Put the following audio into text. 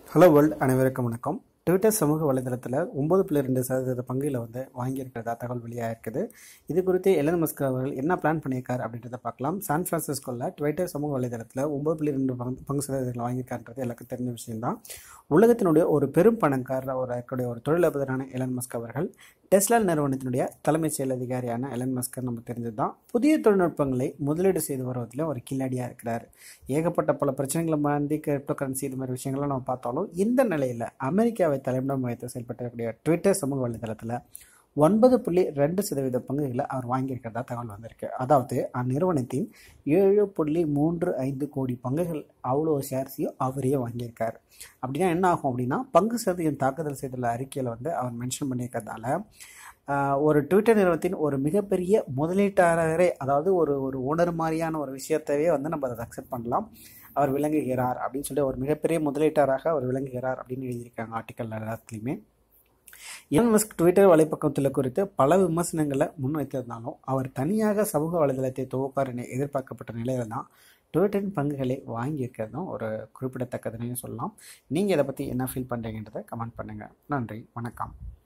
hello world அனைவருக்கும் வணக்கம் Twitter சமூக வலைதளத்தில் ஒம்பது புள்ளி ரெண்டு சதவீத பங்குகளை வந்து வாங்கியிருக்கிறதா தகவல் வெளியாக இருக்குது இது குறித்து எலன் மஸ்க் அவர்கள் என்ன பிளான் பண்ணியிருக்காரு அப்படின்றத பார்க்கலாம் சான் ஃப்ரான்சிஸ்கோவில் ட்விட்டர் சமூக வலைதளத்தில் ஒம்பது புள்ளி ரெண்டு பங்கு பங்கு சதவீதங்கள் வாங்கியிருக்கான்றது எல்லாருக்கும் தெரிஞ்ச விஷயம்தான் உலகத்தினுடைய ஒரு பெரும் பணக்காரர் ஒரு இருக்கக்கூடிய ஒரு தொழிலதிபரான எலன் மஸ்க் அவர்கள் டெஸ்லா நிறுவனத்தினுடைய தலைமைச் செயல் அதிகாரியான எலன் மஸ்கர் நம்ம தெரிஞ்சது தான் புதிய தொழில்நுட்பங்களை முதலீடு செய்து வருவதில் ஒரு கில்லாடியாக இருக்கிறார் ஏகப்பட்ட பல பிரச்சனைகளை மாந்தி கிரிப்டோ கரன்சி இது மாதிரி விஷயங்கள்லாம் நம்ம பார்த்தாலும் இந்த நிலையில் அமெரிக்காவை தலைமையிடம் வைத்து செயல்பட்டிருக்கக்கூடிய ட்விட்டர் சமூக வலைதளத்தில் ஒன்பது புள்ளி ரெண்டு சதவீத பங்குகளை அவர் வாங்கியிருக்கிறதா தகவல் வந்திருக்கு அதாவது அந்நிறுவனத்தின் ஏழு புள்ளி மூன்று ஐந்து கோடி பங்குகள் அவ்வளோ ஷேர்ஸையும் அவரே வாங்கியிருக்கார் அப்படின்னா என்ன ஆகும் அப்படின்னா பங்கு சதவீதம் தாக்குதல் செய்துள்ள அறிக்கையில் வந்து அவர் மென்ஷன் பண்ணியிருக்கிறதால ஆஹ், ஒரு ட்விட்டர் நிறுவனத்தின் ஒரு மிகப்பெரிய முதலீட்டாளரே அதாவது ஒரு ஒரு ஓனர் மாதிரியான ஒரு விஷயத்தையே வந்து நம்ம அதை அக்செப்ட் பண்ணலாம் அவர் விளங்குகிறார் அப்படின்னு சொல்லி ஒரு மிகப்பெரிய முதலீட்டாளராக அவர் விளங்குகிறார் அப்படின்னு எழுதியிருக்காங்க ஆர்டிக்கல் எல்லாத்துலேயுமே எலன் மஸ்க் ட்விட்டர் வலைப்பக்கத்தில் குறித்து பல விமர்சனங்களை முன்வைத்திருந்தாலும் அவர் தனியாக சமூக வலைதளத்தை துவப்பார் என எதிர்பார்க்கப்பட்ட நிலையில தான் ட்விட்டரின் பங்குகளை வாங்கியிருக்கிறதும் ஒரு குறிப்பிடத்தக்கதுன்னு சொல்லலாம் நீங்கள் இதை பற்றி என்ன ஃபீல் பண்ணுறீங்கன்றதை கமெண்ட் பண்ணுங்கள் நன்றி வணக்கம்